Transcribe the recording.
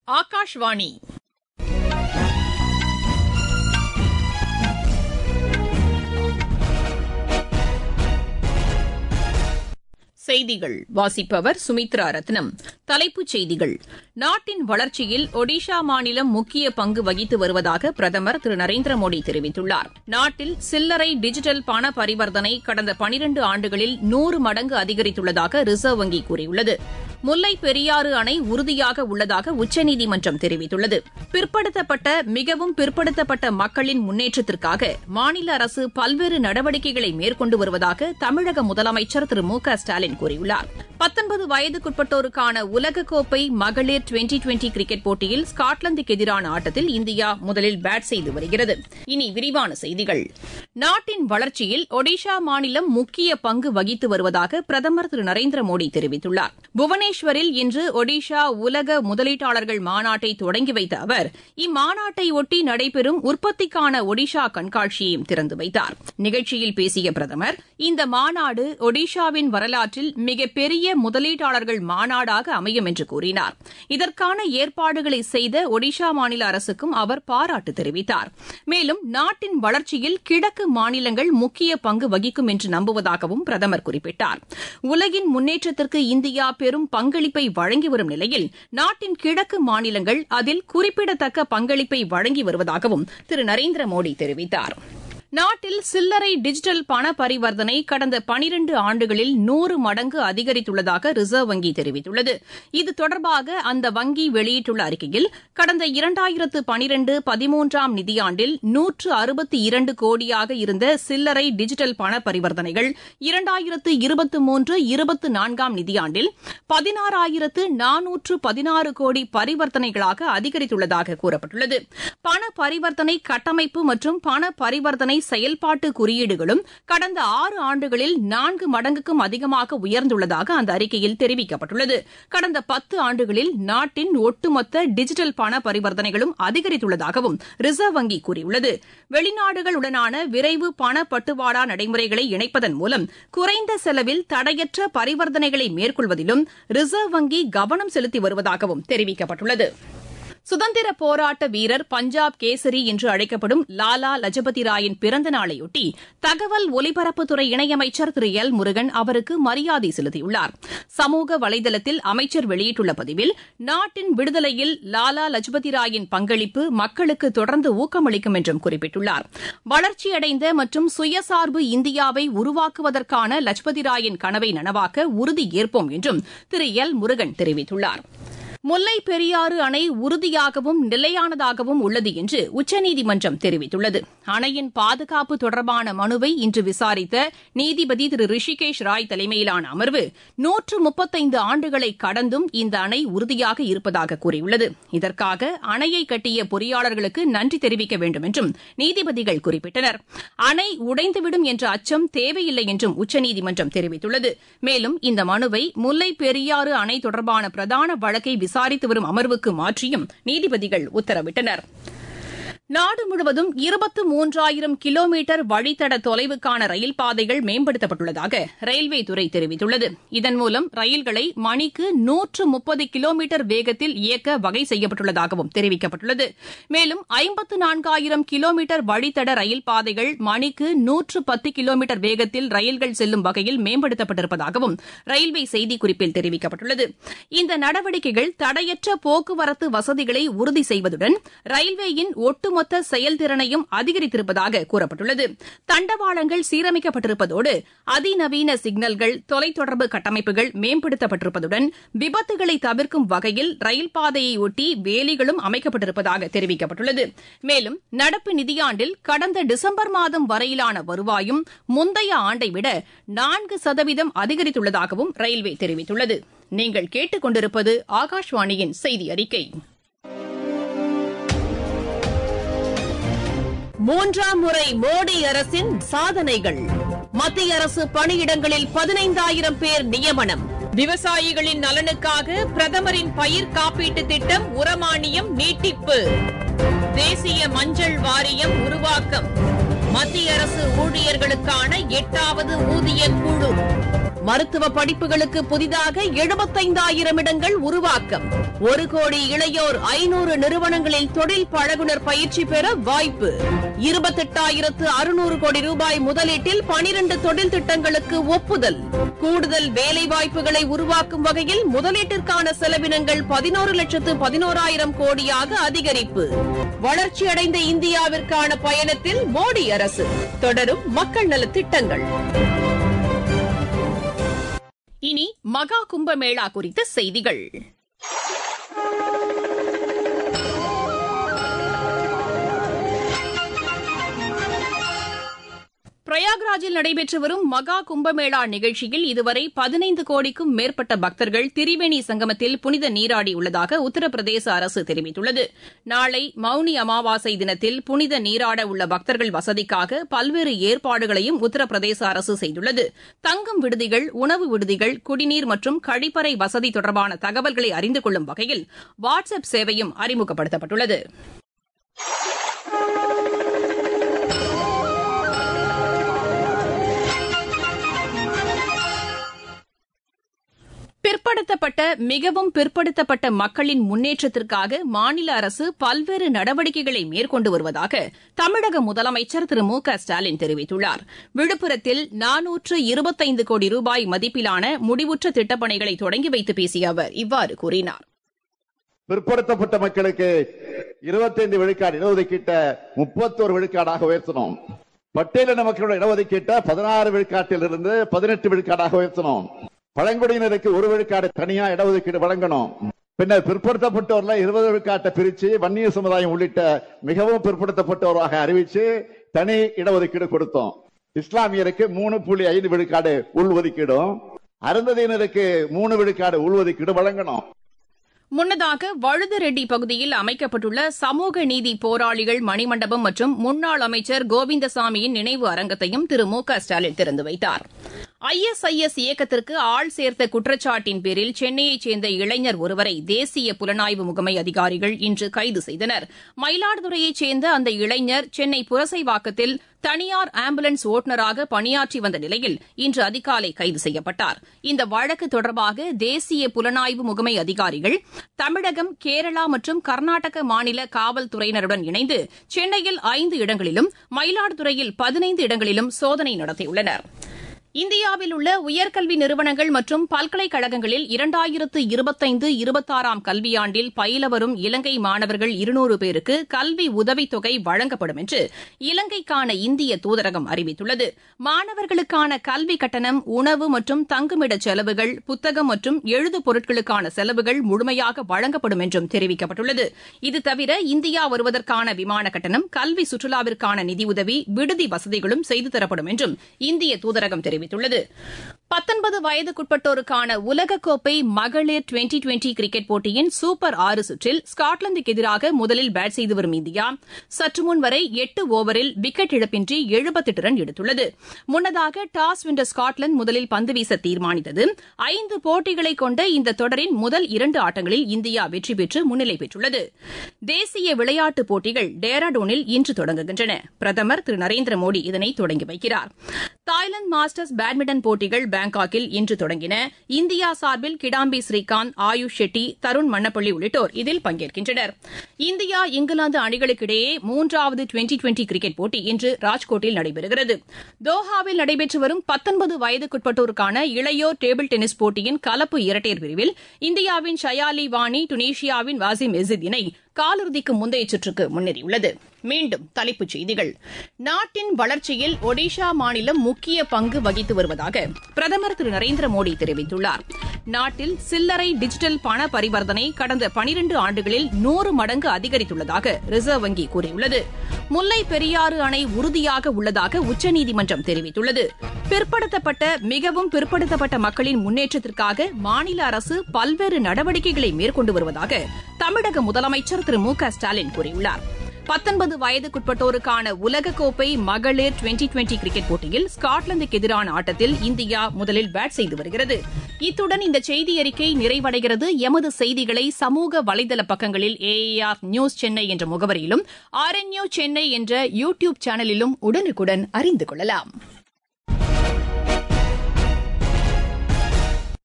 ஆகாஷ்வாணி செய்திகள் வாசிப்பவர் சுமித்ரா ரத்னம் தலைப்புச் செய்திகள் நாட்டின் வளர்ச்சியில் ஒடிஷா மாநிலம் முக்கிய பங்கு வகித்து வருவதாக பிரதமர் திரு நரேந்திர மோடி தெரிவித்துள்ளார் நாட்டில் சில்லறை டிஜிட்டல் பண பரிவர்த்தனை கடந்த பனிரண்டு ஆண்டுகளில் நூறு மடங்கு அதிகரித்துள்ளதாக ரிசர்வ் வங்கி கூறியுள்ளது முல்லை பெரியாறு அணை உறுதியாக உள்ளதாக உச்சநீதிமன்றம் தெரிவித்துள்ளது பிற்படுத்தப்பட்ட மிகவும் பிற்படுத்தப்பட்ட மக்களின் முன்னேற்றத்திற்காக மாநில அரசு பல்வேறு நடவடிக்கைகளை மேற்கொண்டு வருவதாக தமிழக முதலமைச்சர் திரு மு க ஸ்டாலின் கூறியுள்ளார் பத்தொன்பது வயதுக்குட்பட்டோருக்கான உலகக்கோப்பை மகளிர் டுவெண்டி டுவெண்டி கிரிக்கெட் போட்டியில் ஸ்காட்லாந்துக்கு எதிரான ஆட்டத்தில் இந்தியா முதலில் பேட் செய்து வருகிறது இனி விரிவான செய்திகள் நாட்டின் வளர்ச்சியில் ஒடிஷா மாநிலம் முக்கிய பங்கு வகித்து வருவதாக பிரதமர் திரு நரேந்திர மோடி தெரிவித்துள்ளார் புவனேஸ்வரில் இன்று ஒடிஷா உலக முதலீட்டாளர்கள் மாநாட்டை தொடங்கி வைத்த அவர் இம்மாநாட்டையொட்டி நடைபெறும் உற்பத்திக்கான ஒடிஷா கண்காட்சியையும் திறந்து வைத்தார் நிகழ்ச்சியில் பேசிய பிரதமர் இந்த மாநாடு ஒடிஷாவின் வரலாற்றில் மிகப்பெரிய முதலீட்டாளர்கள் மாநாடாக அமையும் என்று கூறினார் இதற்கான ஏற்பாடுகளை செய்த ஒடிஷா மாநில அரசுக்கும் அவர் பாராட்டு தெரிவித்தார் மேலும் நாட்டின் வளர்ச்சியில் கிழக்கு மாநிலங்கள் முக்கிய பங்கு வகிக்கும் என்று நம்புவதாகவும் பிரதமர் குறிப்பிட்டார் உலகின் முன்னேற்றத்திற்கு இந்தியா பெரும் பங்களிப்பை வழங்கி வரும் நிலையில் நாட்டின் கிழக்கு மாநிலங்கள் அதில் குறிப்பிடத்தக்க பங்களிப்பை வழங்கி வருவதாகவும் திரு நரேந்திர மோடி தெரிவித்தாா் நாட்டில் சில்லறை டிஜிட்டல் பண பரிவர்த்தனை கடந்த பனிரண்டு ஆண்டுகளில் நூறு மடங்கு அதிகரித்துள்ளதாக ரிசர்வ் வங்கி தெரிவித்துள்ளது இது தொடர்பாக அந்த வங்கி வெளியிட்டுள்ள அறிக்கையில் கடந்த இரண்டாயிரத்து பனிரண்டு பதிமூன்றாம் நிதியாண்டில் நூற்று அறுபத்தி இரண்டு கோடியாக இருந்த சில்லறை டிஜிட்டல் பண பரிவர்த்தனைகள் இரண்டாயிரத்து இருபத்தி மூன்று இருபத்தி நான்காம் நிதியாண்டில் பதினாறாயிரத்து நானூற்று பதினாறு கோடி பரிவர்த்தனைகளாக அதிகரித்துள்ளதாக கூறப்பட்டுள்ளது பண பரிவர்த்தனை கட்டமைப்பு மற்றும் பண பரிவர்த்தனை செயல்பாட்டு குறியீடுகளும் கடந்த ஆறு ஆண்டுகளில் நான்கு மடங்குக்கும் அதிகமாக உயர்ந்துள்ளதாக அந்த அறிக்கையில் தெரிவிக்கப்பட்டுள்ளது கடந்த பத்து ஆண்டுகளில் நாட்டின் ஒட்டுமொத்த டிஜிட்டல் பண பரிவர்த்தனைகளும் அதிகரித்துள்ளதாகவும் ரிசர்வ் வங்கி கூறியுள்ளது வெளிநாடுகளுடனான விரைவு பண பட்டுவாடா நடைமுறைகளை இணைப்பதன் மூலம் குறைந்த செலவில் தடையற்ற பரிவர்த்தனைகளை மேற்கொள்வதிலும் ரிசர்வ் வங்கி கவனம் செலுத்தி வருவதாகவும் தெரிவிக்கப்பட்டுள்ளது சுதந்திர போராட்ட வீரர் பஞ்சாப் கேசரி என்று அழைக்கப்படும் லாலா லஜபதி ராயின் பிறந்த நாளையொட்டி தகவல் ஒலிபரப்புத்துறை இணையமைச்சர் திரு எல் முருகன் அவருக்கு மரியாதை செலுத்தியுள்ளார் சமூக வலைதளத்தில் அமைச்சர் வெளியிட்டுள்ள பதிவில் நாட்டின் விடுதலையில் லாலா லஜபதி ராயின் பங்களிப்பு மக்களுக்கு தொடர்ந்து ஊக்கமளிக்கும் என்றும் குறிப்பிட்டுள்ளார் வளர்ச்சியடைந்த மற்றும் சுயசார்பு இந்தியாவை உருவாக்குவதற்கான லஜபதி ராயின் கனவை நனவாக்க உறுதி ஏற்போம் என்றும் திரு எல் முருகன் தெரிவித்துள்ளாா் முல்லை பெரியாறு அணை உறுதியாகவும் நிலையானதாகவும் உள்ளது என்று உச்சநீதிமன்றம் தெரிவித்துள்ளது அணையின் பாதுகாப்பு தொடர்பான மனுவை இன்று விசாரித்த நீதிபதி திரு ரிஷிகேஷ் ராய் தலைமையிலான அமர்வு நூற்று முப்பத்தைந்து ஆண்டுகளை கடந்தும் இந்த அணை உறுதியாக இருப்பதாக கூறியுள்ளது இதற்காக அணையை கட்டிய பொறியாளர்களுக்கு நன்றி தெரிவிக்க வேண்டும் என்றும் நீதிபதிகள் குறிப்பிட்டனர் அணை உடைந்துவிடும் என்ற அச்சம் தேவையில்லை என்றும் உச்சநீதிமன்றம் தெரிவித்துள்ளது மேலும் இந்த மனுவை முல்லை பெரியாறு அணை தொடர்பான பிரதான வழக்கை விசாரித்து வரும் அமர்வுக்கு மாற்றியும் நீதிபதிகள் உத்தரவிட்டனர் நாடு முழுவதும் இருபத்து மூன்றாயிரம் கிலோமீட்டர் வழித்தட தொலைவுக்கான ரயில் பாதைகள் மேம்படுத்தப்பட்டுள்ளதாக ரயில்வே துறை தெரிவித்துள்ளது இதன் மூலம் ரயில்களை மணிக்கு நூற்று முப்பது கிலோமீட்டர் வேகத்தில் இயக்க வகை செய்யப்பட்டுள்ளதாகவும் தெரிவிக்கப்பட்டுள்ளது மேலும் ஐம்பத்து நான்காயிரம் கிலோமீட்டர் வழித்தட ரயில் பாதைகள் மணிக்கு நூற்று பத்து கிலோமீட்டர் வேகத்தில் ரயில்கள் செல்லும் வகையில் மேம்படுத்தப்பட்டிருப்பதாகவும் ரயில்வே செய்திக்குறிப்பில் தெரிவிக்கப்பட்டுள்ளது இந்த நடவடிக்கைகள் தடையற்ற போக்குவரத்து வசதிகளை உறுதி செய்வதுடன் ரயில்வேயின் ஒட்டுமொத்த ஒட்டுமொத்த செயல்திறனையும் அதிகரித்திருப்பதாக கூறப்பட்டுள்ளது தண்டவாளங்கள் சீரமைக்கப்பட்டிருப்பதோடு அதிநவீன சிக்னல்கள் தொலைத்தொடர்பு கட்டமைப்புகள் மேம்படுத்தப்பட்டிருப்பதுடன் விபத்துகளை தவிர்க்கும் வகையில் ரயில் பாதையை ஒட்டி வேலிகளும் அமைக்கப்பட்டிருப்பதாக தெரிவிக்கப்பட்டுள்ளது மேலும் நடப்பு நிதியாண்டில் கடந்த டிசம்பர் மாதம் வரையிலான வருவாயும் முந்தைய ஆண்டை விட நான்கு சதவீதம் அதிகரித்துள்ளதாகவும் ரயில்வே தெரிவித்துள்ளது நீங்கள் கேட்டுக் கொண்டிருப்பது ஆகாஷ்வாணியின் செய்தி அறிக்கை மூன்றாம் முறை மோடி அரசின் சாதனைகள் மத்திய அரசு பணியிடங்களில் பதினைந்தாயிரம் பேர் நியமனம் விவசாயிகளின் நலனுக்காக பிரதமரின் பயிர் காப்பீட்டு திட்டம் உரமானியம் நீட்டிப்பு தேசிய மஞ்சள் வாரியம் உருவாக்கம் மத்திய அரசு ஊழியர்களுக்கான எட்டாவது ஊதிய குழு மருத்துவ படிப்புகளுக்கு புதிதாக எழுபத்தைந்தாயிரம் இடங்கள் உருவாக்கம் ஒரு கோடி இளையோர் ஐநூறு நிறுவனங்களில் தொழில் பழகுனர் பயிற்சி பெற வாய்ப்பு இருபத்தெட்டாயிரத்து அறுநூறு கோடி ரூபாய் முதலீட்டில் பனிரண்டு தொழில் திட்டங்களுக்கு ஒப்புதல் கூடுதல் வேலை வாய்ப்புகளை உருவாக்கும் வகையில் முதலீட்டிற்கான செலவினங்கள் பதினோரு லட்சத்து பதினோராயிரம் கோடியாக அதிகரிப்பு வளர்ச்சியடைந்த இந்தியாவிற்கான பயணத்தில் மோடி அரசு தொடரும் மக்கள் நலத் திட்டங்கள் இனி மகா கும்பமேளா குறித்த செய்திகள் பிரயாக்ராஜில் நடைபெற்று வரும் மகா கும்பமேளா நிகழ்ச்சியில் இதுவரை பதினைந்து கோடிக்கும் மேற்பட்ட பக்தர்கள் திரிவேணி சங்கமத்தில் புனித நீராடியுள்ளதாக உத்தரப்பிரதேச அரசு தெரிவித்துள்ளது நாளை மௌனி அமாவாசை தினத்தில் புனித நீராட உள்ள பக்தர்கள் வசதிக்காக பல்வேறு ஏற்பாடுகளையும் உத்தரப்பிரதேச அரசு செய்துள்ளது தங்கும் விடுதிகள் உணவு விடுதிகள் குடிநீர் மற்றும் கழிப்பறை வசதி தொடர்பான தகவல்களை அறிந்து கொள்ளும் வகையில் வாட்ஸ் அப் சேவையும் அறிமுகப்படுத்தப்பட்டுள்ளது பிற்படுத்தப்பட்ட மிகவும் பிற்படுத்தப்பட்ட மக்களின் முன்னேற்றத்திற்காக மாநில அரசு பல்வேறு நடவடிக்கைகளை மேற்கொண்டு வருவதாக தமிழக முதலமைச்சர் திரு மு க ஸ்டாலின் தெரிவித்துள்ளார் விழுப்புரத்தில் நானூற்று இருபத்தைந்து கோடி ரூபாய் மதிப்பிலான முடிவுற்ற திட்டப்பணிகளை தொடங்கி வைத்து பேசிய அவர் இவ்வாறு கூறினார் பிற்படுத்தப்பட்ட மக்களுக்கு இருபத்தைந்து விழுக்காடு இடஒதுக்கீட்ட முப்பத்தோரு விழுக்காடாக உயர்த்தணும் பட்டியலின மக்களோட இடஒதுக்கீட்ட பதினாறு விழுக்காட்டில் இருந்து பதினெட்டு விழுக்காடாக உயர்த்தணும் பழங்குடியினருக்கு ஒரு விழுக்காடு தனியா இடஒதுக்கீடு வழங்கணும் பின்னர் பிற்படுத்தப்பட்டோர்ல இருபது விழுக்காட்டை பிரிச்சு வன்னிய சமுதாயம் உள்ளிட்ட மிகவும் பிற்படுத்தப்பட்டோராக அறிவிச்சு தனி இடஒதுக்கீடு கொடுத்தோம் இஸ்லாமியருக்கு மூணு புள்ளி ஐந்து விழுக்காடு உள்ஒதுக்கீடும் அருந்ததியினருக்கு மூணு விழுக்காடு உள்ஒதுக்கீடு வழங்கணும் முன்னதாக வழுதரெட்டி பகுதியில் அமைக்கப்பட்டுள்ள சமூக நீதி போராளிகள் மணிமண்டபம் மற்றும் முன்னாள் அமைச்சர் கோவிந்தசாமியின் நினைவு அரங்கத்தையும் திரு மு க ஸ்டாலின் திறந்து வைத்தார் ஐஎஸ்ஐஎஸ் இயக்கத்திற்கு ஆள் சேர்த்த குற்றச்சாட்டின் பேரில் சென்னையைச் சேர்ந்த இளைஞர் ஒருவரை தேசிய புலனாய்வு முகமை அதிகாரிகள் இன்று கைது செய்தனர் மயிலாடுதுறையைச் சேர்ந்த அந்த இளைஞர் சென்னை புரசைவாக்கத்தில் தனியார் ஆம்புலன்ஸ் ஓட்டுநராக பணியாற்றி வந்த நிலையில் இன்று அதிகாலை கைது செய்யப்பட்டார் இந்த வழக்கு தொடர்பாக தேசிய புலனாய்வு முகமை அதிகாரிகள் தமிழகம் கேரளா மற்றும் கர்நாடக மாநில காவல்துறையினருடன் இணைந்து சென்னையில் ஐந்து இடங்களிலும் மயிலாடுதுறையில் பதினைந்து இடங்களிலும் சோதனை நடத்தியுள்ளனா் இந்தியாவில் உள்ள உயர்கல்வி நிறுவனங்கள் மற்றும் பல்கலைக்கழகங்களில் இரண்டாயிரத்து இருபத்தைந்து இருபத்தாறாம் கல்வியாண்டில் பயில வரும் இலங்கை மாணவர்கள் இருநூறு பேருக்கு கல்வி உதவித்தொகை வழங்கப்படும் என்று இலங்கைக்கான இந்திய தூதரகம் அறிவித்துள்ளது மாணவர்களுக்கான கல்வி கட்டணம் உணவு மற்றும் தங்குமிட செலவுகள் புத்தகம் மற்றும் எழுது பொருட்களுக்கான செலவுகள் முழுமையாக வழங்கப்படும் என்றும் தெரிவிக்கப்பட்டுள்ளது இதுதவிர இந்தியா வருவதற்கான விமான கட்டணம் கல்வி சுற்றுலாவிற்கான நிதியுதவி விடுதி வசதிகளும் செய்து தரப்படும் என்றும் இந்திய தூதரகம் தெரிவித்துள்ளது தெரிவித்துள்ளது பத்தொன்பது வயதுக்குட்பட்டோருக்கான உலகக்கோப்பை மகளிர் டுவெண்டி டுவெண்டி கிரிக்கெட் போட்டியின் சூப்பர் ஆறு சுற்றில் ஸ்காட்லாந்துக்கு எதிராக முதலில் பேட் செய்து வரும் இந்தியா சற்று முன் வரை எட்டு ஓவரில் விக்கெட் இழப்பின்றி எழுபத்தெட்டு ரன் எடுத்துள்ளது முன்னதாக டாஸ் வென்ற ஸ்காட்லாந்து முதலில் பந்து வீச தீர்மானித்தது ஐந்து போட்டிகளை கொண்ட இந்த தொடரின் முதல் இரண்டு ஆட்டங்களில் இந்தியா வெற்றி பெற்று முன்னிலை பெற்றுள்ளது தேசிய விளையாட்டுப் போட்டிகள் டேராடூனில் இன்று தொடங்குகின்றன பிரதமர் திரு நரேந்திர மோடி இதனை தொடங்கி வைக்கிறார் தாய்லாந்து மாஸ்டர்ஸ் பேட்மிண்டன் போட்டிகள் பாங்காக்கில் இன்று தொடங்கின இந்தியா சார்பில் கிடாம்பி ஸ்ரீகாந்த் ஆயுஷ் ஷெட்டி தருண் மன்னப்பள்ளி உள்ளிட்டோர் இதில் பங்கேற்கின்றனர் இந்தியா இங்கிலாந்து அணிகளுக்கிடையே மூன்றாவது டுவெண்டி டுவெண்டி கிரிக்கெட் போட்டி இன்று ராஜ்கோட்டில் நடைபெறுகிறது தோஹாவில் நடைபெற்று வரும் பத்தொன்பது வயதுக்குட்பட்டோருக்கான இளையோர் டேபிள் டென்னிஸ் போட்டியின் கலப்பு இரட்டையர் பிரிவில் இந்தியாவின் ஷயாலி வாணி டுனீஷியாவின் வாசிம் எசித் இணை காலிறுதிக்கு முந்தைய சுற்றுக்கு முன்னேறியுள்ளது மீண்டும் தலைப்புச் செய்திகள் நாட்டின் வளர்ச்சியில் ஒடிஷா மாநிலம் முக்கிய பங்கு வகித்து வருவதாக பிரதமர் திரு நரேந்திர மோடி தெரிவித்துள்ளார் நாட்டில் சில்லறை டிஜிட்டல் பண பரிவர்த்தனை கடந்த பனிரண்டு ஆண்டுகளில் நூறு மடங்கு அதிகரித்துள்ளதாக ரிசர்வ் வங்கி கூறியுள்ளது முல்லை பெரியாறு அணை உறுதியாக உள்ளதாக உச்சநீதிமன்றம் தெரிவித்துள்ளது பிற்படுத்தப்பட்ட மிகவும் பிற்படுத்தப்பட்ட மக்களின் முன்னேற்றத்திற்காக மாநில அரசு பல்வேறு நடவடிக்கைகளை மேற்கொண்டு வருவதாக தமிழக முதலமைச்சர் திரு மு க ஸ்டாலின் கூறியுள்ளார் பத்தொன்பது வயதுக்குட்பட்டோருக்கான உலகக்கோப்பை மகளிர் டுவெண்டி டுவெண்டி கிரிக்கெட் போட்டியில் ஸ்காட்லாந்துக்கு எதிரான ஆட்டத்தில் இந்தியா முதலில் பேட் செய்து வருகிறது இத்துடன் இந்த செய்தி அறிக்கை நிறைவடைகிறது எமது செய்திகளை சமூக வலைதள பக்கங்களில் ஏஏஆர் நியூஸ் சென்னை என்ற முகவரியிலும் ஆர்என்யூ சென்னை என்ற யூ டியூப் சேனலிலும் உடனுக்குடன் அறிந்து கொள்ளலாம்